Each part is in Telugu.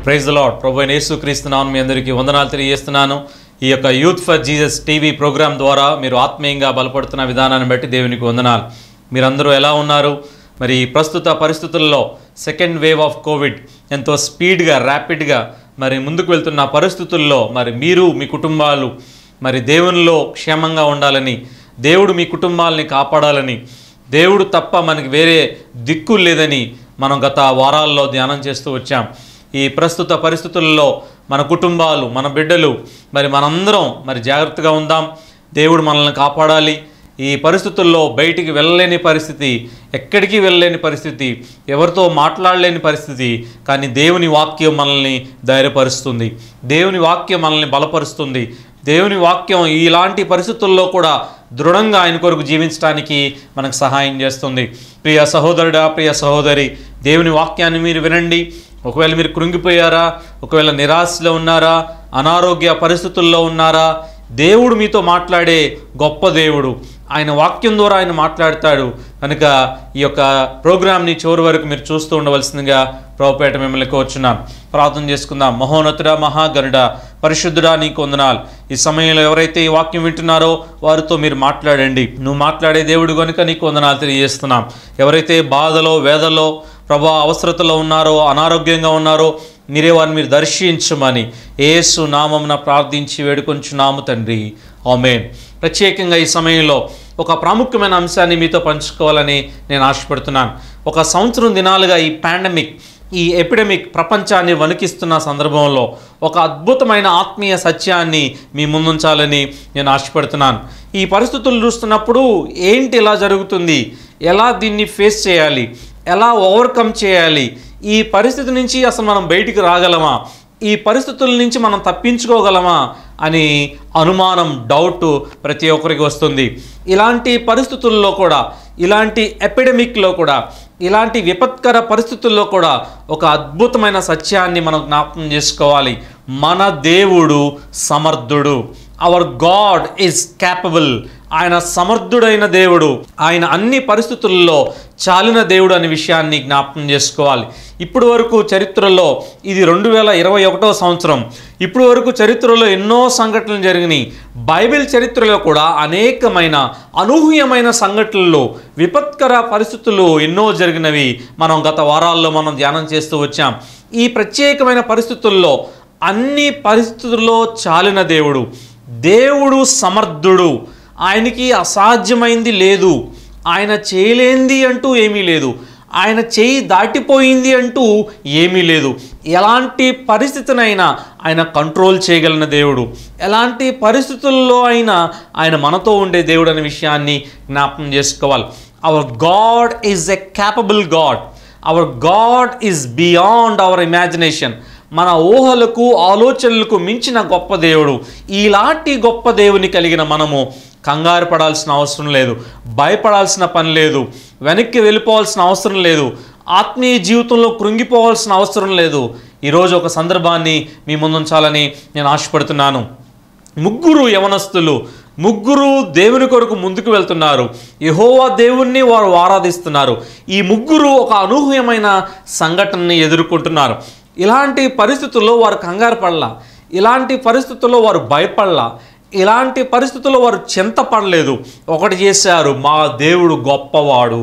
ప్రైజ్ లాడ్ ప్రభు అయిన యేసుక్రీస్తున్నాను మీ అందరికీ వందనాలు తెలియజేస్తున్నాను ఈ యొక్క youth for Jesus TV program ద్వారా మీరు ఆత్మీయంగా బలపడుతున్న విధానాన్ని బట్టి దేవునికి వందనాలు మీరందరూ ఎలా ఉన్నారు మరి ఈ ప్రస్తుత పరిస్థితుల్లో సెకండ్ వేవ్ ఆఫ్ కోవిడ్ ఎంతో స్పీడ్గా ర్యాపిడ్గా మరి ముందుకు వెళ్తున్న పరిస్థితుల్లో మరి మీరు మీ కుటుంబాలు మరి దేవునిలో క్షేమంగా ఉండాలని దేవుడు మీ కుటుంబాలని కాపాడాలని దేవుడు తప్ప మనకి వేరే దిక్కు లేదని మనం గత వారాల్లో ధ్యానం చేస్తూ వచ్చాం ఈ ప్రస్తుత పరిస్థితుల్లో మన కుటుంబాలు మన బిడ్డలు మరి మనందరం మరి జాగ్రత్తగా ఉందాం దేవుడు మనల్ని కాపాడాలి ఈ పరిస్థితుల్లో బయటికి వెళ్ళలేని పరిస్థితి ఎక్కడికి వెళ్ళలేని పరిస్థితి ఎవరితో మాట్లాడలేని పరిస్థితి కానీ దేవుని వాక్యం మనల్ని ధైర్యపరుస్తుంది దేవుని వాక్యం మనల్ని బలపరుస్తుంది దేవుని వాక్యం ఇలాంటి పరిస్థితుల్లో కూడా దృఢంగా ఆయన కొరకు జీవించడానికి మనకు సహాయం చేస్తుంది ప్రియ సహోదరుడా ప్రియ సహోదరి దేవుని వాక్యాన్ని మీరు వినండి ఒకవేళ మీరు కృంగిపోయారా ఒకవేళ నిరాశలో ఉన్నారా అనారోగ్య పరిస్థితుల్లో ఉన్నారా దేవుడు మీతో మాట్లాడే గొప్ప దేవుడు ఆయన వాక్యం ద్వారా ఆయన మాట్లాడతాడు కనుక ఈ యొక్క ప్రోగ్రామ్ని చివరి వరకు మీరు చూస్తూ ఉండవలసిందిగా ప్రభుపేట మిమ్మల్ని కోరుచున్నాను ప్రార్థన చేసుకుందాం మహోన్నతుడా మహాగరుడ పరిశుద్ధుడా నీకు వందనాలు ఈ సమయంలో ఎవరైతే ఈ వాక్యం వింటున్నారో వారితో మీరు మాట్లాడండి నువ్వు మాట్లాడే దేవుడు కనుక నీకు వందనాలు తెలియజేస్తున్నాం ఎవరైతే బాధలో వేదలో ప్రభా అవసరతలో ఉన్నారో అనారోగ్యంగా ఉన్నారో మీరే వారిని మీరు దర్శించమని ఏసు నామమున ప్రార్థించి వేడుకొంచున్నాము తండ్రి ఆమెన్ ప్రత్యేకంగా ఈ సమయంలో ఒక ప్రాముఖ్యమైన అంశాన్ని మీతో పంచుకోవాలని నేను ఆశపడుతున్నాను ఒక సంవత్సరం దినాలుగా ఈ పాండమిక్ ఈ ఎపిడమిక్ ప్రపంచాన్ని వణికిస్తున్న సందర్భంలో ఒక అద్భుతమైన ఆత్మీయ సత్యాన్ని మీ ముందుంచాలని నేను ఆశపడుతున్నాను ఈ పరిస్థితులు చూస్తున్నప్పుడు ఏంటి ఇలా జరుగుతుంది ఎలా దీన్ని ఫేస్ చేయాలి ఎలా ఓవర్కమ్ చేయాలి ఈ పరిస్థితి నుంచి అసలు మనం బయటికి రాగలమా ఈ పరిస్థితుల నుంచి మనం తప్పించుకోగలమా అని అనుమానం డౌట్ ప్రతి ఒక్కరికి వస్తుంది ఇలాంటి పరిస్థితుల్లో కూడా ఇలాంటి ఎపిడమిక్లో కూడా ఇలాంటి విపత్కర పరిస్థితుల్లో కూడా ఒక అద్భుతమైన సత్యాన్ని మనం జ్ఞాపకం చేసుకోవాలి మన దేవుడు సమర్థుడు అవర్ గాడ్ ఈజ్ క్యాపబుల్ ఆయన సమర్థుడైన దేవుడు ఆయన అన్ని పరిస్థితుల్లో చాలిన దేవుడు అనే విషయాన్ని జ్ఞాపకం చేసుకోవాలి ఇప్పుడు వరకు చరిత్రలో ఇది రెండు వేల ఇరవై ఒకటో సంవత్సరం ఇప్పుడు వరకు చరిత్రలో ఎన్నో సంఘటనలు జరిగినాయి బైబిల్ చరిత్రలో కూడా అనేకమైన అనూహ్యమైన సంఘటనలు విపత్కర పరిస్థితులు ఎన్నో జరిగినవి మనం గత వారాల్లో మనం ధ్యానం చేస్తూ వచ్చాం ఈ ప్రత్యేకమైన పరిస్థితుల్లో అన్ని పరిస్థితుల్లో చాలిన దేవుడు దేవుడు సమర్థుడు ఆయనకి అసాధ్యమైంది లేదు ఆయన చేయలేంది అంటూ ఏమీ లేదు ఆయన చేయి దాటిపోయింది అంటూ ఏమీ లేదు ఎలాంటి పరిస్థితినైనా ఆయన కంట్రోల్ చేయగలిగిన దేవుడు ఎలాంటి పరిస్థితుల్లో అయినా ఆయన మనతో ఉండే దేవుడు అనే విషయాన్ని జ్ఞాపకం చేసుకోవాలి our god is a capable god our god is beyond our imagination మన ఊహలకు ఆలోచనలకు మించిన గొప్ప దేవుడు ఇలాంటి గొప్ప దేవుని కలిగిన మనము కంగారు పడాల్సిన అవసరం లేదు భయపడాల్సిన పని లేదు వెనక్కి వెళ్ళిపోవాల్సిన అవసరం లేదు ఆత్మీయ జీవితంలో కృంగిపోవాల్సిన అవసరం లేదు ఈరోజు ఒక సందర్భాన్ని మీ ముందుంచాలని నేను ఆశపడుతున్నాను ముగ్గురు యవనస్తులు ముగ్గురు దేవుని కొరకు ముందుకు వెళ్తున్నారు యహోవా దేవుణ్ణి వారు ఆరాధిస్తున్నారు ఈ ముగ్గురు ఒక అనూహ్యమైన సంఘటనని ఎదుర్కొంటున్నారు ఇలాంటి పరిస్థితుల్లో వారు కంగారు పడలా ఇలాంటి పరిస్థితుల్లో వారు భయపడలా ఇలాంటి పరిస్థితుల్లో వారు చింతపడలేదు ఒకటి చేశారు మా దేవుడు గొప్పవాడు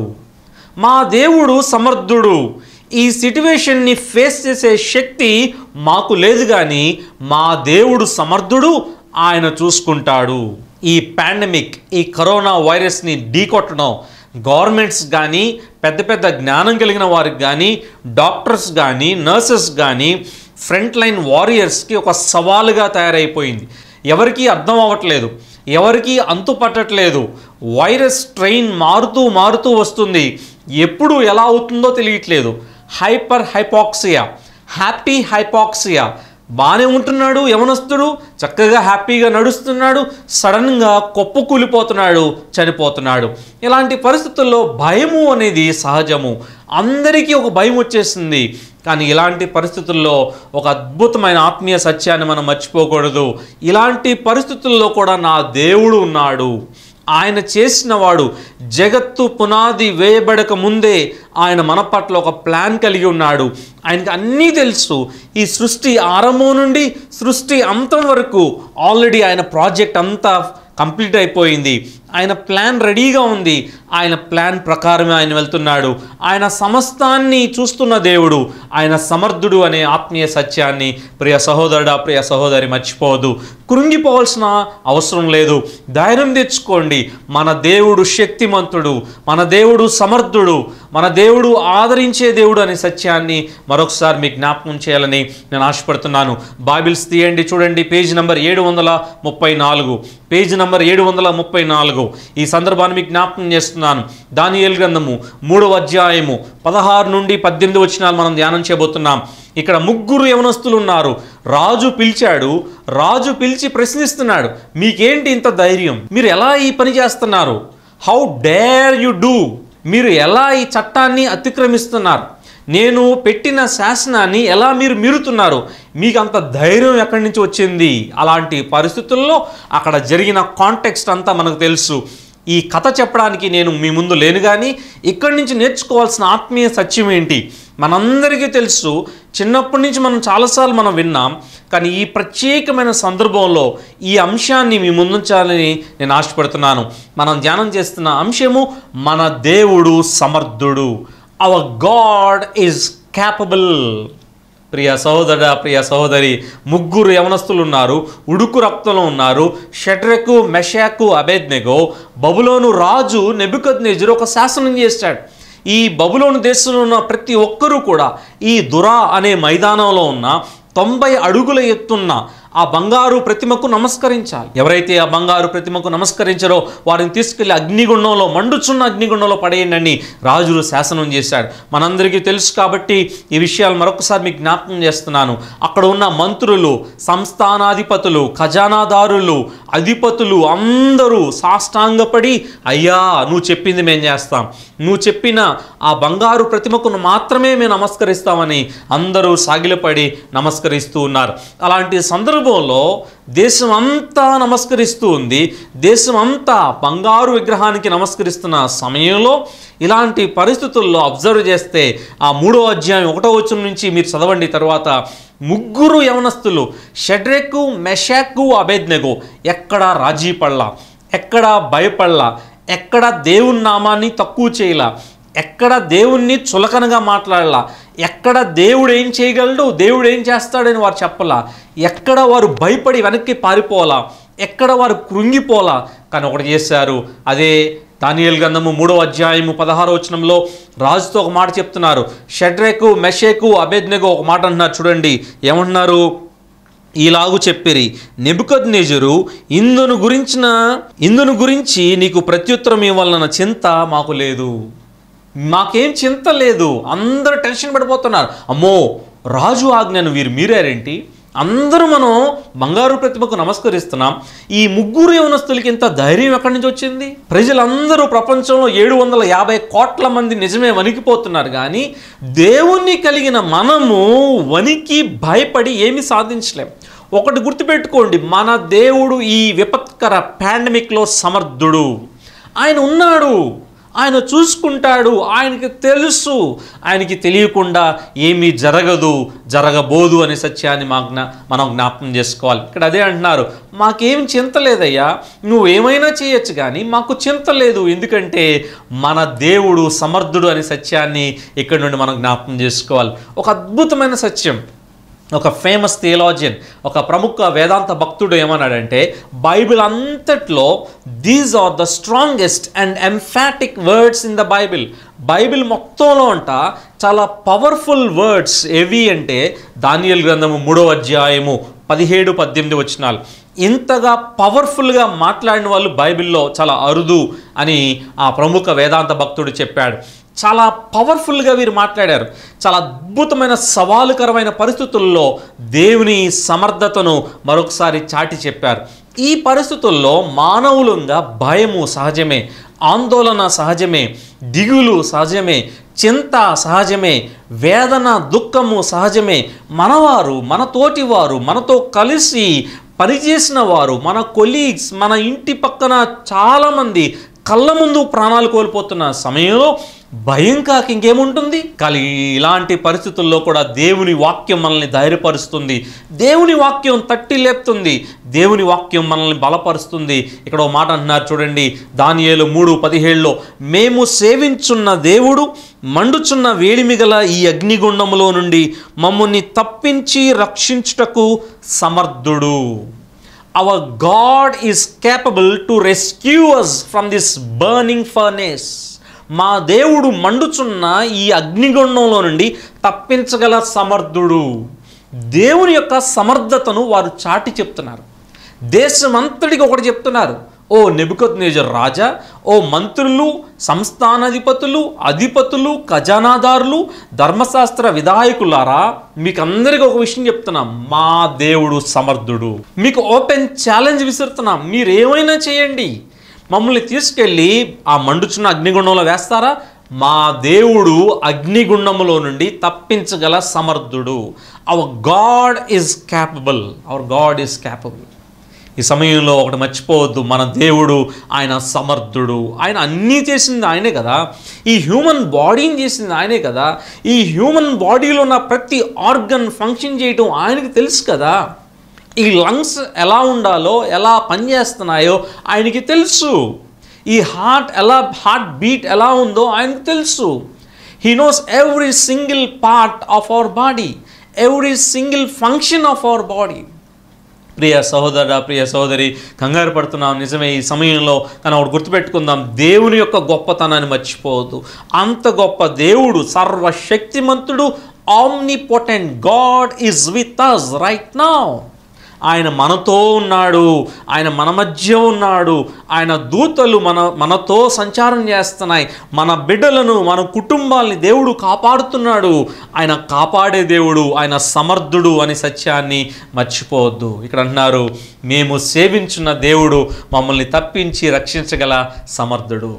మా దేవుడు సమర్థుడు ఈ సిట్యువేషన్ని ఫేస్ చేసే శక్తి మాకు లేదు కానీ మా దేవుడు సమర్థుడు ఆయన చూసుకుంటాడు ఈ పాండమిక్ ఈ కరోనా వైరస్ని ఢీకొట్టడం గవర్నమెంట్స్ కానీ పెద్ద పెద్ద జ్ఞానం కలిగిన వారికి కానీ డాక్టర్స్ కానీ నర్సెస్ కానీ ఫ్రంట్ లైన్ వారియర్స్కి ఒక సవాలుగా తయారైపోయింది ఎవరికీ అర్థం అవ్వట్లేదు ఎవరికీ అంతు పట్టట్లేదు వైరస్ ట్రైన్ మారుతూ మారుతూ వస్తుంది ఎప్పుడు ఎలా అవుతుందో తెలియట్లేదు హైపర్ హైపాక్సియా హ్యాపీ హైపాక్సియా బాగానే ఉంటున్నాడు యవనస్తుడు చక్కగా హ్యాపీగా నడుస్తున్నాడు సడన్గా కొప్పు కూలిపోతున్నాడు చనిపోతున్నాడు ఇలాంటి పరిస్థితుల్లో భయము అనేది సహజము అందరికీ ఒక భయం వచ్చేసింది కానీ ఇలాంటి పరిస్థితుల్లో ఒక అద్భుతమైన ఆత్మీయ సత్యాన్ని మనం మర్చిపోకూడదు ఇలాంటి పరిస్థితుల్లో కూడా నా దేవుడు ఉన్నాడు ఆయన చేసినవాడు జగత్తు పునాది వేయబడక ముందే ఆయన మన పట్ల ఒక ప్లాన్ కలిగి ఉన్నాడు ఆయనకి అన్నీ తెలుసు ఈ సృష్టి ఆరంభం నుండి సృష్టి అంతం వరకు ఆల్రెడీ ఆయన ప్రాజెక్ట్ అంతా కంప్లీట్ అయిపోయింది ఆయన ప్లాన్ రెడీగా ఉంది ఆయన ప్లాన్ ప్రకారమే ఆయన వెళ్తున్నాడు ఆయన సమస్తాన్ని చూస్తున్న దేవుడు ఆయన సమర్థుడు అనే ఆత్మీయ సత్యాన్ని ప్రియ సహోదరుడా ప్రియ సహోదరి మర్చిపోవద్దు కృంగిపోవాల్సిన అవసరం లేదు ధైర్యం తెచ్చుకోండి మన దేవుడు శక్తిమంతుడు మన దేవుడు సమర్థుడు మన దేవుడు ఆదరించే దేవుడు అనే సత్యాన్ని మరొకసారి మీకు జ్ఞాపకం చేయాలని నేను ఆశపడుతున్నాను బైబిల్స్ తీయండి చూడండి పేజ్ నెంబర్ ఏడు వందల ముప్పై నాలుగు పేజ్ నెంబర్ ఏడు వందల ముప్పై నాలుగు ఈ సందర్భాన్ని మీకు జ్ఞాపకం చేస్తున్నాను దానియేలు గ్రంథము మూడవ అధ్యాయము పదహారు నుండి పద్దెనిమిది వచనాలు మనం ధ్యానం చేయబోతున్నాం ఇక్కడ ముగ్గురు యవనస్తులు ఉన్నారు రాజు పిలిచాడు రాజు పిలిచి ప్రశ్నిస్తున్నాడు మీకేంటి ఇంత ధైర్యం మీరు ఎలా ఈ పని చేస్తున్నారు హౌ డేర్ యు డూ మీరు ఎలా ఈ చట్టాన్ని అతిక్రమిస్తున్నారు నేను పెట్టిన శాసనాన్ని ఎలా మీరు మీరుతున్నారు మీకు అంత ధైర్యం ఎక్కడి నుంచి వచ్చింది అలాంటి పరిస్థితుల్లో అక్కడ జరిగిన కాంటెక్స్ట్ అంతా మనకు తెలుసు ఈ కథ చెప్పడానికి నేను మీ ముందు లేను కానీ ఇక్కడి నుంచి నేర్చుకోవాల్సిన ఆత్మీయ సత్యం ఏంటి మనందరికీ తెలుసు చిన్నప్పటి నుంచి మనం చాలాసార్లు మనం విన్నాం కానీ ఈ ప్రత్యేకమైన సందర్భంలో ఈ అంశాన్ని మీ ముందుంచాలని నేను ఆశపడుతున్నాను మనం ధ్యానం చేస్తున్న అంశము మన దేవుడు సమర్థుడు అవర్ గాడ్ ఈజ్ క్యాపబుల్ ప్రియ సహోదర ప్రియ సహోదరి ముగ్గురు యవనస్తులు ఉన్నారు ఉడుకు రక్తంలో ఉన్నారు షట్రకు మెషాకు అబేద్నెగో బబులోను రాజు నెబుకద్నేజరు ఒక శాసనం చేశాడు ఈ బబులోను దేశంలో ఉన్న ప్రతి ఒక్కరూ కూడా ఈ దురా అనే మైదానంలో ఉన్న తొంభై అడుగుల ఎత్తున్న ఆ బంగారు ప్రతిమకు నమస్కరించాలి ఎవరైతే ఆ బంగారు ప్రతిమకు నమస్కరించారో వారిని తీసుకెళ్లి అగ్నిగుండంలో మండుచున్న అగ్నిగుండంలో పడేయండి రాజులు శాసనం చేశాడు మనందరికీ తెలుసు కాబట్టి ఈ విషయాలు మరొకసారి మీకు జ్ఞాపకం చేస్తున్నాను అక్కడ ఉన్న మంత్రులు సంస్థానాధిపతులు ఖజానాదారులు అధిపతులు అందరూ సాష్టాంగపడి అయ్యా నువ్వు చెప్పింది మేము చేస్తాం నువ్వు చెప్పిన ఆ బంగారు ప్రతిమకు మాత్రమే మేము నమస్కరిస్తామని అందరూ సాగిలపడి నమస్కరిస్తూ ఉన్నారు అలాంటి సందర్భంలో దేశం అంతా నమస్కరిస్తూ ఉంది దేశం అంతా బంగారు విగ్రహానికి నమస్కరిస్తున్న సమయంలో ఇలాంటి పరిస్థితుల్లో అబ్జర్వ్ చేస్తే ఆ మూడో అధ్యాయం ఒకటో వచనం నుంచి మీరు చదవండి తర్వాత ముగ్గురు యవనస్తులు షడ్రెక్కు మెషాక్కు అబేద్నెగో ఎక్కడ రాజీ పడలా ఎక్కడ భయపడలా ఎక్కడ దేవుని నామాన్ని తక్కువ చేయలా ఎక్కడ దేవుణ్ణి చులకనగా మాట్లాడలా ఎక్కడ దేవుడు ఏం చేయగలడు దేవుడు ఏం చేస్తాడని వారు చెప్పలా ఎక్కడ వారు భయపడి వెనక్కి పారిపోలా ఎక్కడ వారు కృంగిపోలా కానీ ఒకటి చేశారు అదే దానియేలు గ్రంథము మూడో అధ్యాయము పదహారో వచనంలో రాజుతో ఒక మాట చెప్తున్నారు షడ్రేకు మెషేకు అబేద్నెగో ఒక మాట అంటున్నారు చూడండి ఏమంటున్నారు ఈలాగు చెప్పిరి నెబుకద్నేజరు ఇందును గురించిన ఇందును గురించి నీకు ప్రత్యుత్తరం ఇవ్వాలన్న చింత మాకు లేదు మాకేం చింత లేదు అందరూ టెన్షన్ పడిపోతున్నారు అమ్మో రాజు ఆజ్ఞను వీరు మీరారేంటి అందరూ మనం బంగారు ప్రతిమకు నమస్కరిస్తున్నాం ఈ ముగ్గురు యవనస్తులకి ఇంత ధైర్యం ఎక్కడి నుంచి వచ్చింది ప్రజలందరూ ప్రపంచంలో ఏడు వందల యాభై కోట్ల మంది నిజమే వణికిపోతున్నారు కానీ దేవుణ్ణి కలిగిన మనము వణికి భయపడి ఏమీ సాధించలేం ఒకటి గుర్తుపెట్టుకోండి మన దేవుడు ఈ విపత్కర పాండమిక్లో సమర్థుడు ఆయన ఉన్నాడు ఆయన చూసుకుంటాడు ఆయనకి తెలుసు ఆయనకి తెలియకుండా ఏమీ జరగదు జరగబోదు అనే సత్యాన్ని మా జ్ఞా మనం జ్ఞాపకం చేసుకోవాలి ఇక్కడ అదే అంటున్నారు మాకేం చింత లేదయ్యా నువ్వు ఏమైనా చేయొచ్చు కానీ మాకు చింత లేదు ఎందుకంటే మన దేవుడు సమర్థుడు అనే సత్యాన్ని ఇక్కడ నుండి మనం జ్ఞాపకం చేసుకోవాలి ఒక అద్భుతమైన సత్యం ఒక ఫేమస్ థియలాజియన్ ఒక ప్రముఖ వేదాంత భక్తుడు ఏమన్నాడంటే బైబిల్ అంతట్లో these are the strongest and emphatic words in the Bible Bible మొత్తంలో అంట చాలా పవర్ఫుల్ వర్డ్స్ ఏవి అంటే దానియల్ గ్రంథము మూడో అధ్యాయము పదిహేడు పద్దెనిమిది వచనాలు ఇంతగా పవర్ఫుల్గా మాట్లాడిన వాళ్ళు బైబిల్లో చాలా అరుదు అని ఆ ప్రముఖ వేదాంత భక్తుడు చెప్పాడు చాలా పవర్ఫుల్గా వీరు మాట్లాడారు చాలా అద్భుతమైన సవాలుకరమైన పరిస్థితుల్లో దేవుని సమర్థతను మరొకసారి చాటి చెప్పారు ఈ పరిస్థితుల్లో మానవులంగా భయము సహజమే ఆందోళన సహజమే దిగులు సహజమే చింత సహజమే వేదన దుఃఖము సహజమే మనవారు మన తోటివారు మనతో కలిసి పనిచేసిన వారు మన కొలీగ్స్ మన ఇంటి పక్కన చాలామంది కళ్ళ ముందు ప్రాణాలు కోల్పోతున్న సమయంలో భయం కాక ఇంకేముంటుంది కానీ ఇలాంటి పరిస్థితుల్లో కూడా దేవుని వాక్యం మనల్ని ధైర్యపరుస్తుంది దేవుని వాక్యం తట్టి లేపుతుంది దేవుని వాక్యం మనల్ని బలపరుస్తుంది ఇక్కడ ఒక మాట అంటున్నారు చూడండి దానియేలు మూడు పదిహేడులో మేము సేవించున్న దేవుడు మండుచున్న వేడిమి గల ఈ అగ్నిగుండములో నుండి మమ్మల్ని తప్పించి రక్షించుటకు సమర్థుడు our god is capable to rescue us from this burning furnace మా దేవుడు మండుచున్న ఈ అగ్నిగుండంలో నుండి తప్పించగల సమర్థుడు దేవుని యొక్క సమర్థతను వారు చాటి చెప్తున్నారు దేశమంతటికి ఒకటి చెప్తున్నారు ఓ నెబుకత్ నేజర్ రాజా ఓ మంత్రులు సంస్థానాధిపతులు అధిపతులు ఖజానాదారులు ధర్మశాస్త్ర విధాయకులారా మీకు అందరికీ ఒక విషయం చెప్తున్నాం మా దేవుడు సమర్థుడు మీకు ఓపెన్ ఛాలెంజ్ విసురుతున్నాం మీరు ఏమైనా చేయండి మమ్మల్ని తీసుకెళ్ళి ఆ మండుచున్న అగ్నిగుండంలో వేస్తారా మా దేవుడు అగ్నిగుండములో నుండి తప్పించగల సమర్థుడు our god is capable our god is capable ఈ సమయంలో ఒకటి మర్చిపోవద్దు మన దేవుడు ఆయన సమర్థుడు ఆయన అన్నీ చేసింది ఆయనే కదా ఈ హ్యూమన్ బాడీని చేసింది ఆయనే కదా ఈ హ్యూమన్ బాడీలో ఉన్న ప్రతి ఆర్గన్ ఫంక్షన్ చేయటం ఆయనకి తెలుసు కదా ఈ లంగ్స్ ఎలా ఉండాలో ఎలా పనిచేస్తున్నాయో ఆయనకి తెలుసు ఈ హార్ట్ ఎలా హార్ట్ బీట్ ఎలా ఉందో ఆయనకు తెలుసు he knows every single part of our body every single function of our body ప్రియ సహోదర ప్రియ సహోదరి కంగారు పడుతున్నాం నిజమే ఈ సమయంలో కానీ ఒకటి గుర్తుపెట్టుకుందాం దేవుని యొక్క గొప్పతనాన్ని మర్చిపోవద్దు అంత గొప్ప దేవుడు సర్వశక్తిమంతుడు omnipotent god is with us right now ఆయన మనతో ఉన్నాడు ఆయన మన మధ్య ఉన్నాడు ఆయన దూతలు మన మనతో సంచారం చేస్తున్నాయి మన బిడ్డలను మన కుటుంబాల్ని దేవుడు కాపాడుతున్నాడు ఆయన కాపాడే దేవుడు ఆయన సమర్థుడు అనే సత్యాన్ని మర్చిపోవద్దు ఇక్కడ అంటున్నారు మేము సేవించున్న దేవుడు మమ్మల్ని తప్పించి రక్షించగల సమర్థుడు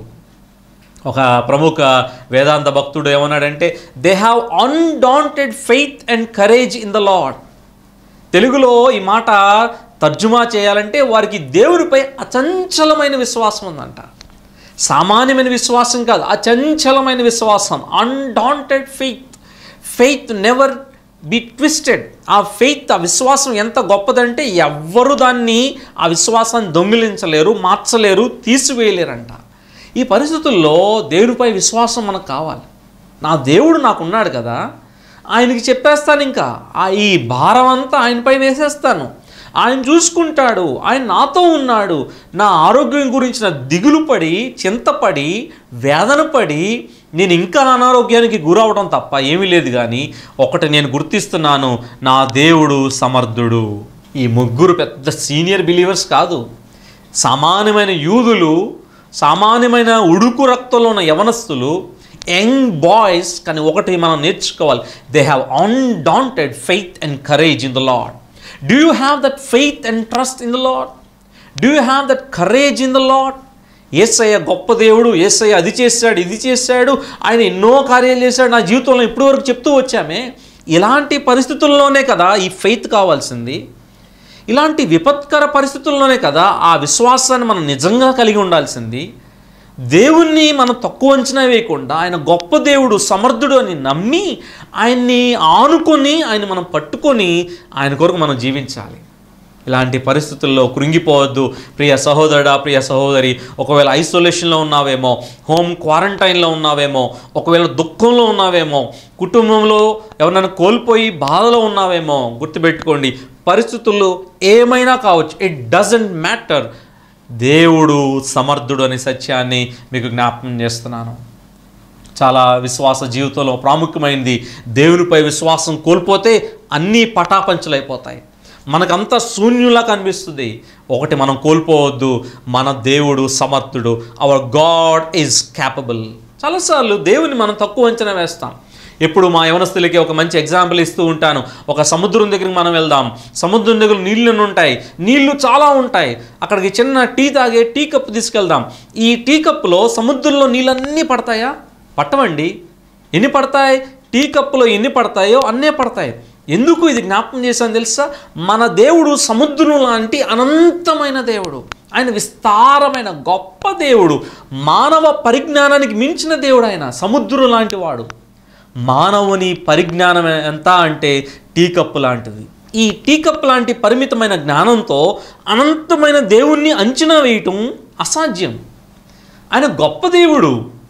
ఒక ప్రముఖ వేదాంత భక్తుడు ఏమన్నాడంటే they have undaunted faith and courage in the lord తెలుగులో ఈ మాట తర్జుమా చేయాలంటే వారికి దేవుడిపై అచంచలమైన విశ్వాసం ఉందంట సామాన్యమైన విశ్వాసం కాదు అచంచలమైన విశ్వాసం undaunted faith faith never be twisted ఆ ఫెయిత్ ఆ విశ్వాసం ఎంత గొప్పదంటే ఎవ్వరు దాన్ని ఆ విశ్వాసాన్ని దొంగిలించలేరు మార్చలేరు తీసివేయలేరంట ఈ పరిస్థితుల్లో దేవుడిపై విశ్వాసం మనకు కావాలి నా దేవుడు నాకున్నాడు కదా ఆయనకి చెప్పేస్తాను ఇంకా ఆ ఈ భారం అంతా ఆయనపై వేసేస్తాను ఆయన చూసుకుంటాడు ఆయన నాతో ఉన్నాడు నా ఆరోగ్యం గురించిన దిగులు పడి చింతపడి వేదన పడి నేను ఇంకా అనారోగ్యానికి గురవడం తప్ప ఏమీ లేదు కానీ ఒకటి నేను గుర్తిస్తున్నాను నా దేవుడు సమర్థుడు ఈ ముగ్గురు పెద్ద సీనియర్ బిలీవర్స్ కాదు సామాన్యమైన యూదులు సామాన్యమైన ఉడుకు రక్తంలో ఉన్న యవనస్తులు యంగ్ బాయ్స్ కానీ ఒకటి మనం నేర్చుకోవాలి they have undaunted faith and courage in the lord do you have that faith and trust in the lord do you have that courage in the lord Yesayya గొప్ప దేవుడు ఏసయ్య అది చేశాడు ఇది చేశాడు ఆయన ఎన్నో కార్యాలు చేశాడు నా జీవితంలో ఇప్పటి వరకు చెప్తూ వచ్చామే ఇలాంటి పరిస్థితుల్లోనే కదా ఈ ఫెయిత్ కావాల్సింది ఇలాంటి విపత్కర పరిస్థితుల్లోనే కదా ఆ విశ్వాసాన్ని మనం నిజంగా కలిగి ఉండాల్సింది దేవుణ్ణి మనం తక్కువ అంచనా వేయకుండా ఆయన గొప్ప దేవుడు సమర్థుడు అని నమ్మి ఆయన్ని ఆనుకొని ఆయన మనం పట్టుకొని ఆయన కొరకు మనం జీవించాలి ఇలాంటి పరిస్థితుల్లో కృంగిపోవద్దు ప్రియ సహోదరుడా ప్రియ సహోదరి ఒకవేళ ఐసోలేషన్లో ఉన్నావేమో హోమ్ క్వారంటైన్లో ఉన్నావేమో ఒకవేళ దుఃఖంలో ఉన్నావేమో కుటుంబంలో ఎవరైనా కోల్పోయి బాధలో ఉన్నావేమో గుర్తుపెట్టుకోండి పరిస్థితులు ఏమైనా కావచ్చు ఇట్ డజంట్ మ్యాటర్ దేవుడు సమర్థుడు అనే సత్యాన్ని మీకు జ్ఞాపకం చేస్తున్నాను చాలా విశ్వాస జీవితంలో ప్రాముఖ్యమైనది దేవునిపై విశ్వాసం కోల్పోతే అన్నీ పటాపంచలైపోతాయి మనకంతా శూన్యులా కనిపిస్తుంది ఒకటి మనం కోల్పోవద్దు మన దేవుడు సమర్థుడు అవర్ గాడ్ ఈజ్ క్యాపబుల్ చాలాసార్లు దేవుని మనం తక్కువ అంచనా వేస్తాం ఎప్పుడు మా యవనస్తులకి ఒక మంచి ఎగ్జాంపుల్ ఇస్తూ ఉంటాను ఒక సముద్రం దగ్గరికి మనం వెళ్దాం సముద్రం దగ్గర నీళ్ళు ఉంటాయి నీళ్లు చాలా ఉంటాయి అక్కడికి చిన్న టీ తాగే టీ కప్ తీసుకెళ్దాం ఈ టీ కప్పులో సముద్రంలో నీళ్ళన్నీ పడతాయా పట్టవండి ఎన్ని పడతాయి టీ కప్పులో ఎన్ని పడతాయో అన్నే పడతాయి ఎందుకు ఇది జ్ఞాపకం చేశాను తెలుసా మన దేవుడు సముద్రం లాంటి అనంతమైన దేవుడు ఆయన విస్తారమైన గొప్ప దేవుడు మానవ పరిజ్ఞానానికి మించిన దేవుడు ఆయన సముద్రం లాంటి వాడు మానవుని పరిజ్ఞానం ఎంత అంటే టీ కప్పు లాంటిది ఈ టీ కప్ లాంటి పరిమితమైన జ్ఞానంతో అనంతమైన దేవుణ్ణి అంచనా వేయటం అసాధ్యం ఆయన గొప్ప దేవుడు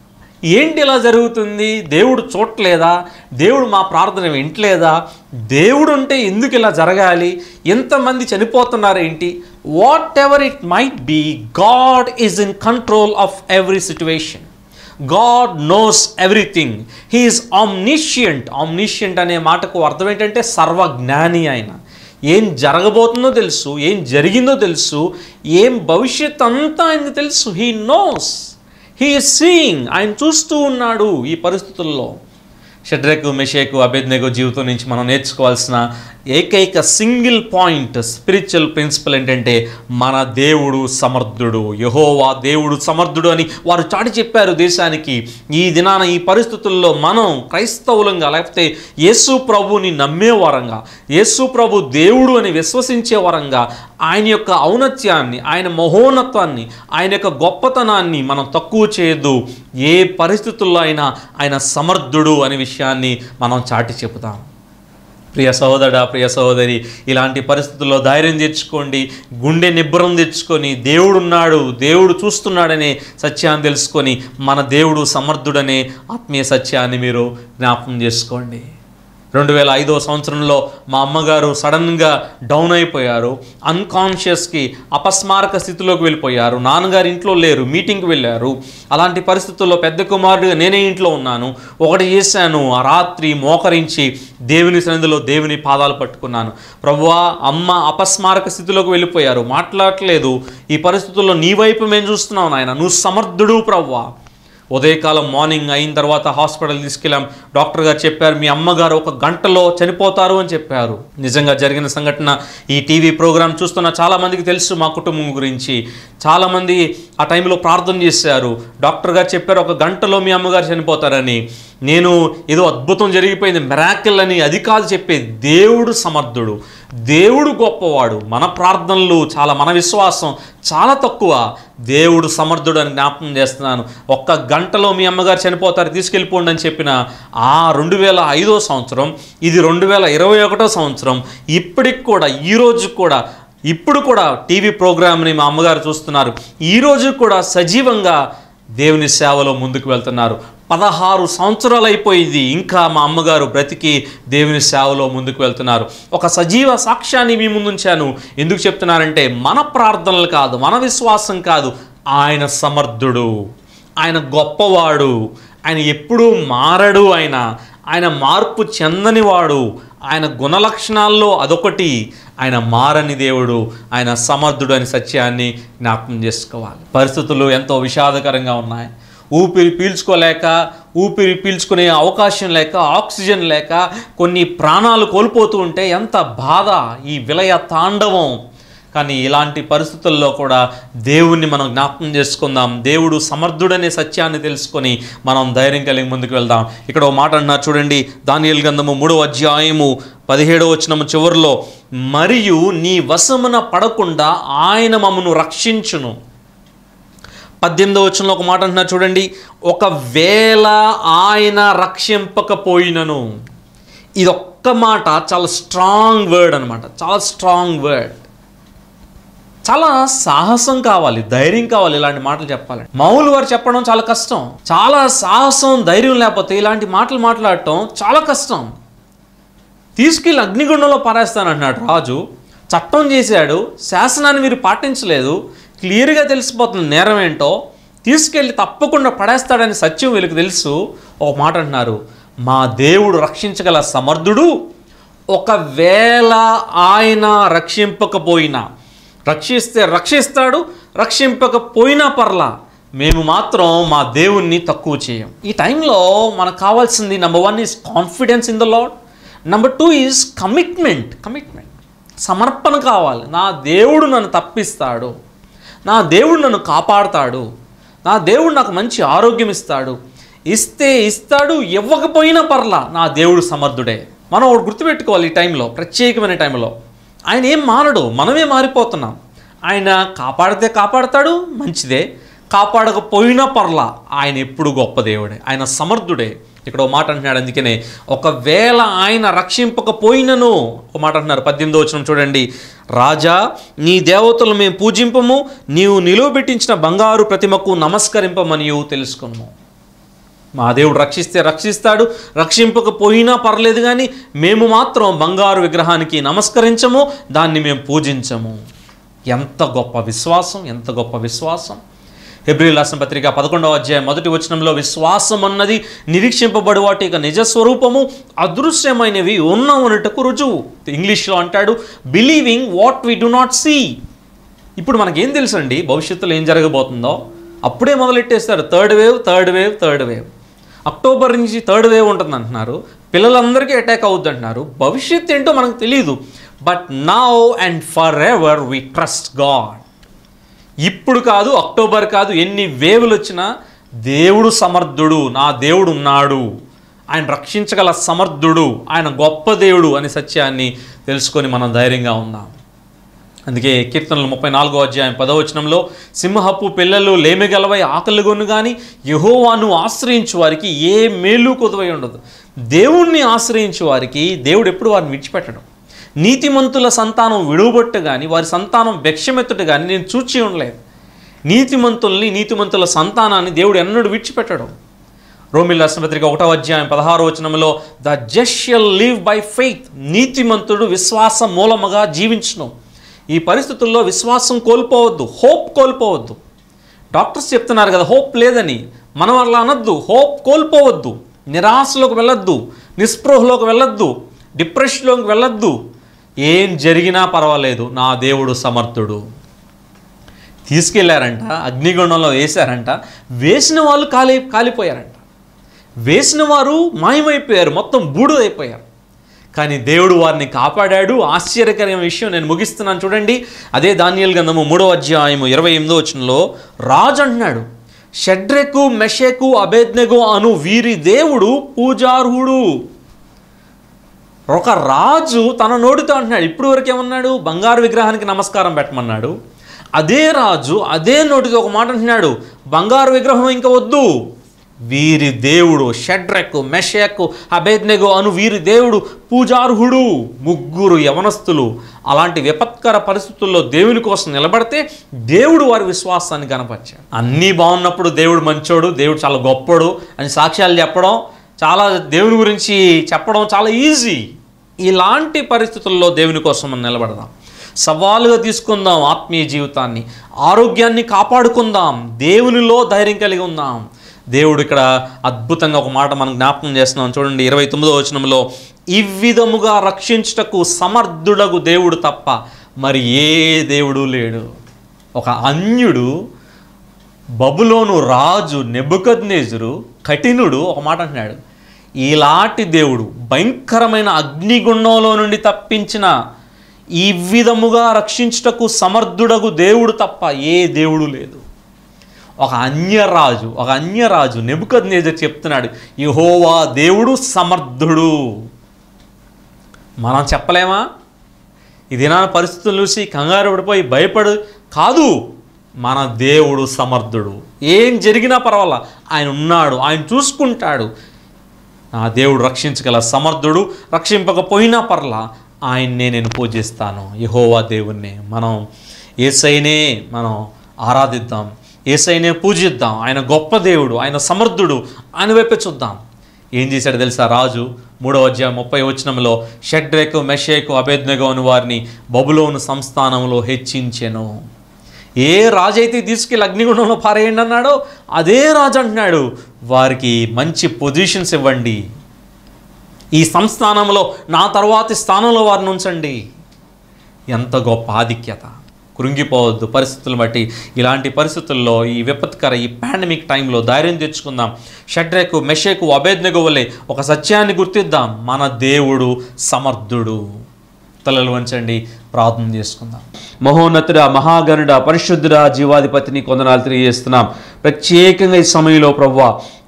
ఏంటి ఇలా జరుగుతుంది దేవుడు చూడలేదా దేవుడు మా ప్రార్థన వింటలేదా దేవుడు ఉంటే ఎందుకు ఇలా జరగాలి ఎంతమంది చనిపోతున్నారు ఏంటి whatever it might be god is in control of every situation god knows everything he is omniscient omniscient అనే మాటకు అర్థం ఏంటంటే సర్వజ్ఞాని ఆయన ఏం జరగబోతుందో తెలుసు ఏం జరిగిందో తెలుసు ఏం భవిష్యత్ అంతా ఆయనకు తెలుసు హీ నోస్ హీ సీయింగ్ ఆయన చూస్తూ ఉన్నాడు ఈ పరిస్థితుల్లో షడ్రకు మెషేకు అభేద్నెగో జీవితం నుంచి మనం నేర్చుకోవాల్సిన ఏకైక సింగిల్ పాయింట్ స్పిరిచువల్ ప్రిన్సిపల్ ఏంటంటే మన దేవుడు సమర్థుడు యహోవా దేవుడు సమర్థుడు అని వారు చాటి చెప్పారు దేశానికి ఈ దినాన ఈ పరిస్థితుల్లో మనం క్రైస్తవులంగా లేకపోతే యేసు ప్రభుని నమ్మే వరంగా యేసు ప్రభు దేవుడు అని విశ్వసించే వరంగా ఆయన యొక్క ఔన్నత్యాన్ని ఆయన మహోన్నత్వాన్ని ఆయన యొక్క గొప్పతనాన్ని మనం తక్కువ చేయొద్దు ఏ పరిస్థితుల్లో అయినా ఆయన సమర్థుడు అనే విషయాన్ని మనం చాటి చెబుతాం ప్రియ సహోదరుడా ప్రియ సహోదరి ఇలాంటి పరిస్థితుల్లో ధైర్యం తెచ్చుకోండి గుండె నిబ్బరం తెచ్చుకొని దేవుడున్నాడు దేవుడు చూస్తున్నాడనే సత్యాన్ని తెలుసుకొని మన దేవుడు సమర్థుడనే ఆత్మీయ సత్యాన్ని మీరు జ్ఞాపకం చేసుకోండి రెండు వేల ఐదో సంవత్సరంలో మా అమ్మగారు సడన్గా డౌన్ అయిపోయారు అన్కాన్షియస్కి అపస్మారక స్థితిలోకి వెళ్ళిపోయారు నాన్నగారు ఇంట్లో లేరు మీటింగ్కి వెళ్ళారు అలాంటి పరిస్థితుల్లో పెద్ద కుమారుడిగా నేనే ఇంట్లో ఉన్నాను ఒకటి చేశాను ఆ రాత్రి మోకరించి దేవుని సన్నిధిలో దేవుని పాదాలు పట్టుకున్నాను ప్రభువా అమ్మ అపస్మారక స్థితిలోకి వెళ్ళిపోయారు మాట్లాడట్లేదు ఈ పరిస్థితుల్లో నీ వైపు మేము చూస్తున్నావు నాయన నువ్వు సమర్థుడు ప్రభువా ఉదయకాలం మార్నింగ్ అయిన తర్వాత హాస్పిటల్ తీసుకెళ్ళాం డాక్టర్ గారు చెప్పారు మీ అమ్మగారు ఒక గంటలో చనిపోతారు అని చెప్పారు నిజంగా జరిగిన సంఘటన ఈ టీవీ ప్రోగ్రాం చూస్తున్న చాలామందికి తెలుసు మా కుటుంబం గురించి చాలామంది ఆ టైంలో ప్రార్థన చేశారు డాక్టర్ గారు చెప్పారు ఒక గంటలో మీ అమ్మగారు చనిపోతారని నేను ఏదో అద్భుతం జరిగిపోయింది మెరాకిల్ అని అది కాదు చెప్పేది దేవుడు సమర్థుడు దేవుడు గొప్పవాడు మన ప్రార్థనలు చాలా మన విశ్వాసం చాలా తక్కువ దేవుడు సమర్థుడు అని జ్ఞాపకం చేస్తున్నాను ఒక్క గంటలో మీ అమ్మగారు చనిపోతారు తీసుకెళ్ళిపోండి అని చెప్పిన ఆ రెండు వేల ఐదో సంవత్సరం ఇది రెండు వేల ఇరవై ఒకటో సంవత్సరం ఇప్పటికి కూడా ఈ రోజు కూడా ఇప్పుడు కూడా టీవీ ప్రోగ్రామ్ని మా అమ్మగారు చూస్తున్నారు ఈ రోజు కూడా సజీవంగా దేవుని సేవలో ముందుకు వెళ్తున్నారు పదహారు సంవత్సరాలు అయిపోయింది ఇంకా మా అమ్మగారు బ్రతికి దేవుని సేవలో ముందుకు వెళ్తున్నారు ఒక సజీవ సాక్ష్యాన్ని మీ ముందుంచాను ఎందుకు చెప్తున్నానంటే మన ప్రార్థనలు కాదు మన విశ్వాసం కాదు ఆయన సమర్థుడు ఆయన గొప్పవాడు ఆయన ఎప్పుడూ మారడు ఆయన ఆయన మార్పు చెందనివాడు ఆయన గుణలక్షణాల్లో అదొకటి ఆయన మారని దేవుడు ఆయన సమర్థుడు అని సత్యాన్ని జ్ఞాపకం చేసుకోవాలి పరిస్థితులు ఎంతో విషాదకరంగా ఉన్నాయి ఊపిరి పీల్చుకోలేక ఊపిరి పీల్చుకునే అవకాశం లేక ఆక్సిజన్ లేక కొన్ని ప్రాణాలు కోల్పోతూ ఉంటే ఎంత బాధ ఈ విలయ తాండవం కానీ ఇలాంటి పరిస్థితుల్లో కూడా దేవుణ్ణి మనం జ్ఞాపకం చేసుకుందాం దేవుడు సమర్థుడనే సత్యాన్ని తెలుసుకొని మనం ధైర్యం కలిగి ముందుకు వెళ్దాం ఇక్కడ ఒక మాట అన్నారు చూడండి దానియల్ గంధము మూడవ అధ్యాయము పదిహేడవ వచనము చివరిలో మరియు నీ వశమున పడకుండా ఆయన మమ్మను రక్షించును పద్దెనిమిదవ వచనంలో ఒక మాట అంటున్నారు చూడండి ఒకవేళ ఆయన రక్షింపకపోయినను ఇది ఒక్క మాట చాలా స్ట్రాంగ్ వర్డ్ అనమాట చాలా స్ట్రాంగ్ వర్డ్ చాలా సాహసం కావాలి ధైర్యం కావాలి ఇలాంటి మాటలు చెప్పాలి మౌలు వారు చెప్పడం చాలా కష్టం చాలా సాహసం ధైర్యం లేకపోతే ఇలాంటి మాటలు మాట్లాడటం చాలా కష్టం తీసుకెళ్ళి అగ్నిగుండంలో పారేస్తానంటున్నాడు రాజు చట్టం చేశాడు శాసనాన్ని మీరు పాటించలేదు క్లియర్గా తెలిసిపోతుంది నేరం ఏంటో తీసుకెళ్ళి తప్పకుండా పడేస్తాడని సత్యం వీళ్ళకి తెలుసు ఒక మాట అంటున్నారు మా దేవుడు రక్షించగల సమర్థుడు ఒకవేళ ఆయన రక్షింపకపోయినా రక్షిస్తే రక్షిస్తాడు రక్షింపకపోయినా పర్లా మేము మాత్రం మా దేవుణ్ణి తక్కువ చేయం ఈ టైంలో మనకు కావాల్సింది number one is confidence in the lord number two is commitment commitment సమర్పణ కావాలి నా దేవుడు నన్ను తప్పిస్తాడు నా దేవుడు నన్ను కాపాడుతాడు నా దేవుడు నాకు మంచి ఆరోగ్యం ఇస్తాడు ఇస్తే ఇస్తాడు ఇవ్వకపోయినా పర్లా నా దేవుడు సమర్థుడే మనం ఒకటి గుర్తుపెట్టుకోవాలి ఈ టైంలో ప్రత్యేకమైన టైంలో ఆయన ఏం మారడు మనమే మారిపోతున్నాం ఆయన కాపాడితే కాపాడతాడు మంచిదే కాపాడకపోయినా పర్లా ఆయన ఎప్పుడు గొప్ప దేవుడే ఆయన సమర్థుడే ఇక్కడ ఒక మాట అంటున్నాడు అందుకనే ఒకవేళ ఆయన రక్షింపకపోయినను ఒక మాట అంటున్నారు పద్దెనిమిదో వచ్చిన చూడండి రాజా నీ దేవతలు మేము పూజింపము నీవు నిలువబెట్టించిన బంగారు ప్రతిమకు నమస్కరింపమనియు తెలుసుకున్నాము మా దేవుడు రక్షిస్తే రక్షిస్తాడు రక్షింపకపోయినా పర్లేదు కానీ మేము మాత్రం బంగారు విగ్రహానికి నమస్కరించము దాన్ని మేము పూజించము ఎంత గొప్ప విశ్వాసం ఎంత గొప్ప విశ్వాసం హెబ్రిల్ రాసిన పత్రిక పదకొండవ అధ్యాయం మొదటి వచనంలో విశ్వాసం అన్నది నిరీక్షింపబడి వాటి యొక్క నిజ స్వరూపము అదృశ్యమైనవి ఉన్నవనుటకు రుజువు ఇంగ్లీష్లో అంటాడు believing what we do not see ఇప్పుడు మనకేం తెలుసండి భవిష్యత్తులో ఏం జరగబోతుందో అప్పుడే మొదలెట్టేస్తారు third wave third wave third wave October నుంచి థర్డ్ వేవ్ ఉంటుంది అంటున్నారు పిల్లలందరికీ అటాక్ అవుద్ది అంటున్నారు భవిష్యత్ ఏంటో మనకు తెలియదు but now and forever we trust god ఇప్పుడు కాదు అక్టోబర్ కాదు ఎన్ని వేవులు వచ్చినా దేవుడు సమర్థుడు నా దేవుడు ఉన్నాడు ఆయన రక్షించగల సమర్థుడు ఆయన గొప్ప దేవుడు అనే సత్యాన్ని తెలుసుకొని మనం ధైర్యంగా ఉందాం అందుకే కీర్తనలు ముప్పై నాలుగో అధ్యాయం పదవచనంలో సింహపు పిల్లలు లేమిగలవై ఆకలిగొను కానీ యహోవాను ఆశ్రయించు వారికి ఏ మేలు కొదువై ఉండదు దేవుణ్ణి ఆశ్రయించు వారికి దేవుడు ఎప్పుడు వారిని విడిచిపెట్టడం నీతిమంతుల సంతానం విడువబొట్టు కానీ వారి సంతానం భిక్షమెత్తుట కానీ నేను చూచి ఉండలేదు నీతిమంతుల్ని నీతిమంతుల సంతానాన్ని దేవుడు ఎన్నడూ విడిచిపెట్టడం రోమిల్ రాష్ట్రపత్రిక ఒకటో అధ్యాయం పదహారో వచనంలో the just shall live by faith నీతిమంతుడు విశ్వాసం మూలముగా జీవించును ఈ పరిస్థితుల్లో విశ్వాసం కోల్పోవద్దు హోప్ కోల్పోవద్దు డాక్టర్స్ చెప్తున్నారు కదా హోప్ లేదని మనం అలా అనొద్దు హోప్ కోల్పోవద్దు నిరాశలోకి వెళ్ళొద్దు నిస్పృహలోకి వెళ్ళొద్దు డిప్రెషన్లోకి వెళ్ళొద్దు ఏం జరిగినా పర్వాలేదు నా దేవుడు సమర్థుడు తీసుకెళ్లారంట అగ్నిగుండంలో వేశారంట వేసిన వాళ్ళు కాలి కాలిపోయారంట వేసిన వారు మాయమైపోయారు మొత్తం బూడిదైపోయారు కానీ దేవుడు వారిని కాపాడాడు ఆశ్చర్యకరమైన విషయం నేను ముగిస్తున్నాను చూడండి అదే దానియల్ గంధము మూడో అధ్యాయము ఇరవై ఎనిమిదో వచనంలో రాజు అంటున్నాడు షడ్రెకు మెషెకు అభేద్నెగు అను వీరి దేవుడు పూజార్హుడు ఒక రాజు తన నోటితో అంటున్నాడు ఇప్పుడు వరకు ఏమన్నాడు బంగారు విగ్రహానికి నమస్కారం పెట్టమన్నాడు అదే రాజు అదే నోటితో ఒక మాట అంటున్నాడు బంగారు విగ్రహం ఇంకా వద్దు వీరి దేవుడు షడ్రెక్ మెషక్ అభేద్నెగో అను వీరి దేవుడు పూజార్హుడు ముగ్గురు యవనస్తులు అలాంటి విపత్కర పరిస్థితుల్లో దేవుని కోసం నిలబడితే దేవుడు వారి విశ్వాసాన్ని కనపరిచాడు అన్నీ బాగున్నప్పుడు దేవుడు మంచోడు దేవుడు చాలా గొప్పడు అని సాక్ష్యాలు చెప్పడం చాలా దేవుని గురించి చెప్పడం చాలా ఈజీ ఇలాంటి పరిస్థితుల్లో దేవుని కోసం మనం నిలబడదాం సవాలుగా తీసుకుందాం ఆత్మీయ జీవితాన్ని ఆరోగ్యాన్ని కాపాడుకుందాం దేవునిలో ధైర్యం కలిగి ఉందాం దేవుడు ఇక్కడ అద్భుతంగా ఒక మాట మనం జ్ఞాపకం చేస్తున్నాం చూడండి ఇరవై తొమ్మిదో వచనంలో ఈ విధముగా రక్షించుటకు సమర్థుడగు దేవుడు తప్ప మరి ఏ దేవుడు లేడు ఒక అన్యుడు బబులోను రాజు నెబుకద్నేజురు కఠినుడు ఒక మాట అంటున్నాడు ఇలాంటి దేవుడు భయంకరమైన అగ్నిగుండంలో నుండి తప్పించిన ఈ విధముగా రక్షించుటకు సమర్థుడగు దేవుడు తప్ప ఏ దేవుడు లేదు ఒక అన్యరాజు ఒక అన్యరాజు నెబుకద్నేజర్ చెప్తున్నాడు యహోవా దేవుడు సమర్థుడు మనం చెప్పలేమా ఈ దినాన పరిస్థితులు చూసి కంగారు పడిపోయి భయపడు కాదు మన దేవుడు సమర్థుడు ఏం జరిగినా పర్వాలా ఆయన ఉన్నాడు ఆయన చూసుకుంటాడు నా దేవుడు రక్షించగల సమర్థుడు రక్షింపకపోయినా పర్లా ఆయన్నే నేను పూజిస్తాను యహోవా దేవుణ్ణి మనం ఏసైనే మనం ఆరాధిద్దాం ఏసైనే పూజిద్దాం ఆయన గొప్ప దేవుడు ఆయన సమర్థుడు ఆయన వైపే చూద్దాం ఏం చేశాడు తెలుసా రాజు మూడవ అధ్యాయం ముప్పై వచనంలో షడ్రేకు మెషేకు అభేద్నగో అని వారిని బబులోను సంస్థానంలో హెచ్చించెను ఏ రాజు అయితే తీసుకెళ్ళి అగ్నిగుండంలో పారేయండి అన్నాడో అదే రాజు అంటున్నాడు వారికి మంచి పొజిషన్స్ ఇవ్వండి ఈ సంస్థానంలో నా తర్వాతి స్థానంలో వారిని ఉంచండి ఎంత గొప్ప ఆధిక్యత కృంగిపోవద్దు పరిస్థితులను బట్టి ఇలాంటి పరిస్థితుల్లో ఈ విపత్కర ఈ పాండమిక్ టైంలో ధైర్యం తెచ్చుకుందాం షడ్రేకు మెషేకు అభేద్నగు వలె ఒక సత్యాన్ని గుర్తిద్దాం మన దేవుడు సమర్థుడు తలలు వంచండి ప్రార్థన చేసుకుందాం మహోన్నతుడ మహాగణుడ పరిశుద్ధుడ జీవాధిపతిని కొందనాలు తెలియజేస్తున్నాం ప్రత్యేకంగా ఈ సమయంలో ప్రవ్వా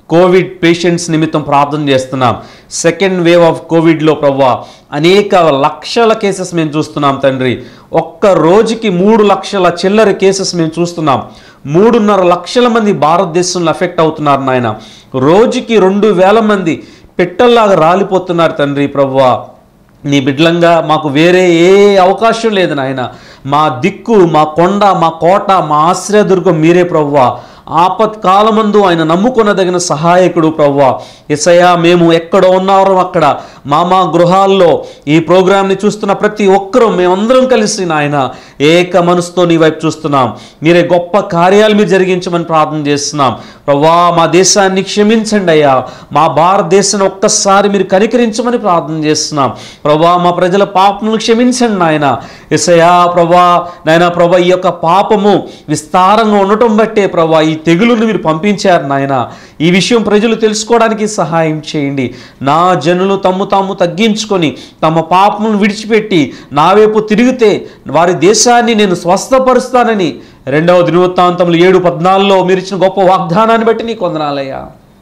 కోవిడ్ పేషెంట్స్ నిమిత్తం ప్రార్థన చేస్తున్నాం సెకండ్ వేవ్ ఆఫ్ కోవిడ్లో ప్రవ్వా అనేక లక్షల కేసెస్ మేము చూస్తున్నాం తండ్రి ఒక్క రోజుకి మూడు లక్షల చిల్లర కేసెస్ మేము చూస్తున్నాం మూడున్నర లక్షల మంది భారతదేశంలో ఎఫెక్ట్ అవుతున్నారు నాయన రోజుకి రెండు వేల మంది పెట్టల్లాగా రాలిపోతున్నారు తండ్రి ప్రవ్వా నీ బిడ్డలంగా మాకు వేరే ఏ అవకాశం లేదు నాయన మా దిక్కు మా కొండ మా కోట మా ఆశ్రయదుర్గం మీరే ప్రవ్వా ఆపత్కాలమందు ఆయన నమ్ముకొనదగిన సహాయకుడు ప్రవ్వా ఎసయా మేము ఎక్కడ ఉన్నారో అక్కడ మా మా గృహాల్లో ఈ ప్రోగ్రాంని చూస్తున్న ప్రతి ఒక్కరూ మేమందరం కలిసి నాయన ఏక మనసుతో నీ వైపు చూస్తున్నాం మీరే గొప్ప కార్యాలు మీరు జరిగించమని ప్రార్థన చేస్తున్నాం ప్రవ్వా మా దేశాన్ని క్షమించండి అయ్యా మా భారతదేశాన్ని ఒక్కసారి మీరు కనికరించమని ప్రార్థన చేస్తున్నాం ప్రభా మా ప్రజల పాపమును క్షమించండి నాయన ఎసయా ప్రభా నాయన ప్రభా ఈ యొక్క పాపము విస్తారంగా ఉండటం బట్టే ప్రభా ఈ తెగులును మీరు పంపించారు నాయన ఈ విషయం ప్రజలు తెలుసుకోవడానికి సహాయం చేయండి నా జనులు తమ్ము తాము తగ్గించుకొని తమ పాపమును విడిచిపెట్టి నా వైపు తిరిగితే వారి దేశాన్ని నేను స్వస్థపరుస్తానని రెండవ దినవృత్తాంతంలో ఏడు పద్నాలుగులో మీరు ఇచ్చిన గొప్ప వాగ్దానాన్ని బట్టి నీకు వందనాలయ్యా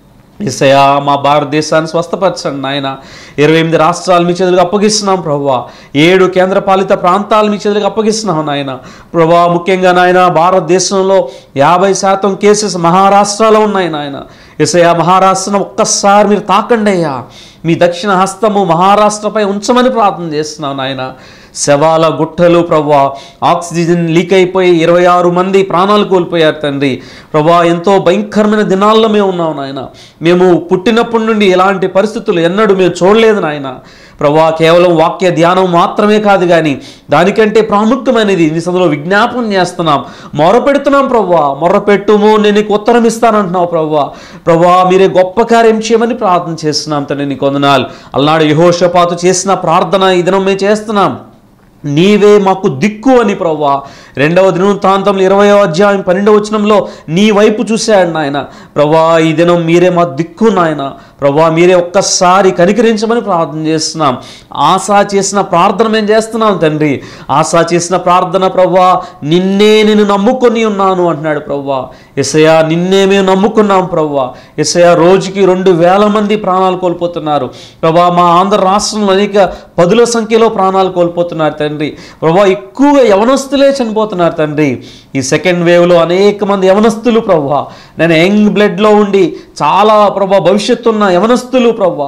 ఇసయా మా భారతదేశాన్ని స్వస్థపరచండి నాయన ఇరవై ఎనిమిది రాష్ట్రాలు మీ చేతులకు అప్పగిస్తున్నాం ప్రభా ఏడు కేంద్ర పాలిత ప్రాంతాలు మీ చేతులకు అప్పగిస్తున్నాం నాయన ప్రభా ముఖ్యంగా నాయన భారతదేశంలో యాభై శాతం కేసెస్ మహారాష్ట్రలో ఉన్నాయి నాయన ఇసయా మహారాష్ట్రను ఒక్కసారి మీరు తాకండి అయ్యా మీ దక్షిణ హస్తము మహారాష్ట్రపై ఉంచమని ప్రార్థన చేస్తున్నాం నాయన శవాల గుట్టలు ప్రభా ఆక్సిజన్ లీక్ అయిపోయి ఇరవై ఆరు మంది ప్రాణాలు కోల్పోయారు తండ్రి ప్రభా ఎంతో భయంకరమైన దినాల్లో మేము ఉన్నాం నాయన మేము పుట్టినప్పటి నుండి ఎలాంటి పరిస్థితులు ఎన్నడూ మేము చూడలేదు నాయన ప్రభా కేవలం వాక్య ధ్యానం మాత్రమే కాదు కానీ దానికంటే ప్రాముఖ్యమైనది ఈ సందులో విజ్ఞాపనం చేస్తున్నాం మొరపెడుతున్నాం ప్రభా మొరపెట్టుము నేను నీకు ఉత్తరం ఇస్తానంటున్నావు ప్రభా ప్రభా మీరే గొప్ప కార్యం చేయమని ప్రార్థన చేస్తున్నాం తండ్రి నీకు వందనాలు అల్నాడు యహోషపాతు చేసిన ప్రార్థన ఈ దినం మేము చేస్తున్నాం నీవే మాకు దిక్కు అని ప్రవ్వా రెండవ దినవృత్తాంతంలో ఇరవయో అధ్యాయం పన్నెండవ వచనంలో నీ వైపు చూశాడు నాయన ప్రభా ఈ దినం మీరే మా దిక్కు నాయన ప్రభా మీరే ఒక్కసారి కనికరించమని ప్రార్థన చేస్తున్నాం ఆశా చేసిన ప్రార్థన మేము చేస్తున్నాం తండ్రి ఆశా చేసిన ప్రార్థన ప్రభా నిన్నే నేను నమ్ముకొని ఉన్నాను అంటున్నాడు ప్రభా ఎసయా నిన్నే మేము నమ్ముకున్నాం ప్రభా ఎసయా రోజుకి రెండు వేల మంది ప్రాణాలు కోల్పోతున్నారు ప్రభా మా ఆంధ్ర రాష్ట్రంలో అనేక పదుల సంఖ్యలో ప్రాణాలు కోల్పోతున్నారు తండ్రి ప్రభా ఎక్కువగా యవనస్తులే చనిపోతున్నారు తండ్రి ఈ సెకండ్ వేవ్లో అనేక మంది యవనస్తులు ప్రభా నేను యంగ్ బ్లడ్లో ఉండి చాలా ప్రభా భవిష్యత్తు ఉన్న యవనస్తులు ప్రభా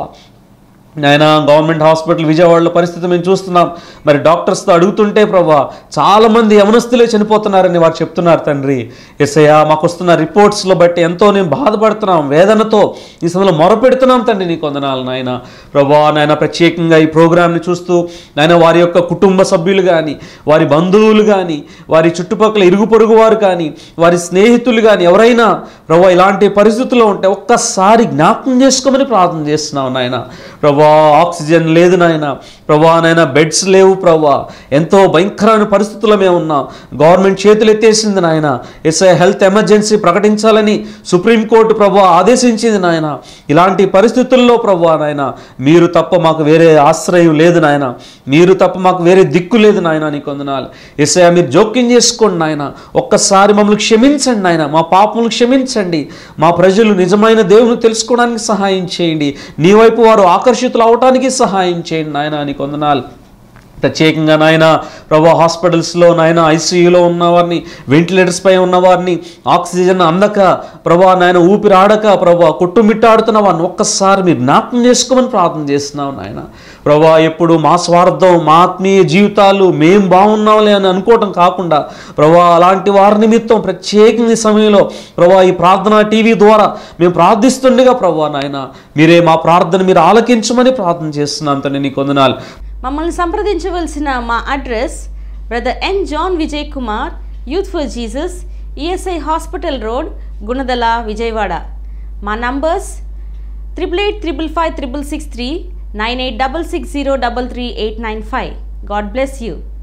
నాయన గవర్నమెంట్ హాస్పిటల్ విజయవాడలో పరిస్థితి మేము చూస్తున్నాం మరి డాక్టర్స్తో అడుగుతుంటే ప్రభా చాలామంది యవనస్తులే చనిపోతున్నారని వారు చెప్తున్నారు తండ్రి ఎస్ఐయా మాకు వస్తున్న రిపోర్ట్స్లో బట్టి ఎంతో నేను బాధపడుతున్నాం వేదనతో ఈ సమయంలో మొరపెడుతున్నాం తండ్రి నీ కొందనాలు నాయన ప్రభా నాయన ప్రత్యేకంగా ఈ ప్రోగ్రామ్ని చూస్తూ నాయన వారి యొక్క కుటుంబ సభ్యులు కానీ వారి బంధువులు కానీ వారి చుట్టుపక్కల ఇరుగు పొరుగు వారు కానీ వారి స్నేహితులు కానీ ఎవరైనా ప్రభా ఇలాంటి పరిస్థితుల్లో ఉంటే ఒక్కసారి జ్ఞాపకం చేసుకోమని ప్రార్థన చేస్తున్నాం నాయన ప్రభా ఆక్సిజన్ లేదు నాయన ప్రభా నాయన బెడ్స్ లేవు ప్రభా ఎంతో భయంకరమైన పరిస్థితుల్లో మేము ఉన్నాం గవర్నమెంట్ చేతులు ఎత్తేసింది నాయన ఎస్ఐ హెల్త్ ఎమర్జెన్సీ ప్రకటించాలని సుప్రీంకోర్టు ప్రభా ఆదేశించింది నాయన ఇలాంటి పరిస్థితుల్లో ప్రభా నాయన మీరు తప్ప మాకు వేరే ఆశ్రయం లేదు నాయన మీరు తప్ప మాకు వేరే దిక్కు లేదు నాయన నీ కొందనాలు ఎస్ఐ మీరు జోక్యం చేసుకోండి నాయన ఒక్కసారి మమ్మల్ని క్షమించండి నాయన మా పాపములు క్షమించండి మా ప్రజలు నిజమైన దేవుని తెలుసుకోవడానికి సహాయం చేయండి నీ వైపు వారు ఆకర్షితులు అవటానికి సహాయం చేయండి నాయన నీ కొందనాలు ప్రత్యేకంగా నాయన ప్రభా హాస్పిటల్స్లో నాయన ఐసీయూలో ఉన్నవారిని వెంటిలేటర్స్ పై ఉన్నవారిని ఆక్సిజన్ అందక ప్రభా నాయన ఊపిరి ఆడక ప్రభా కొట్టుమిట్టాడుతున్న వారిని ఒక్కసారి మీరు జ్ఞాపకం చేసుకోమని ప్రార్థన చేస్తున్నాం నాయన ప్రభా ఎప్పుడు మా స్వార్థం మా ఆత్మీయ జీవితాలు మేం బాగున్నాంలే అని అనుకోవటం కాకుండా ప్రభా అలాంటి వారి నిమిత్తం ప్రత్యేకంగా ఈ సమయంలో ప్రభా ఈ ప్రార్థన టీవీ ద్వారా మేము ప్రార్థిస్తుండగా ప్రభా నాయన మీరే మా ప్రార్థన మీరు ఆలకించమని ప్రార్థన చేస్తున్నాం తండ్రి నీ కొందనాలు మమ్మల్ని సంప్రదించవలసిన మా address brother N John Vijay Kumar youth for Jesus ESI hospital road Gunadala Vijayawada మా numbers triple eight triple five triple six three nine eight double six zero double three eight nine five god bless you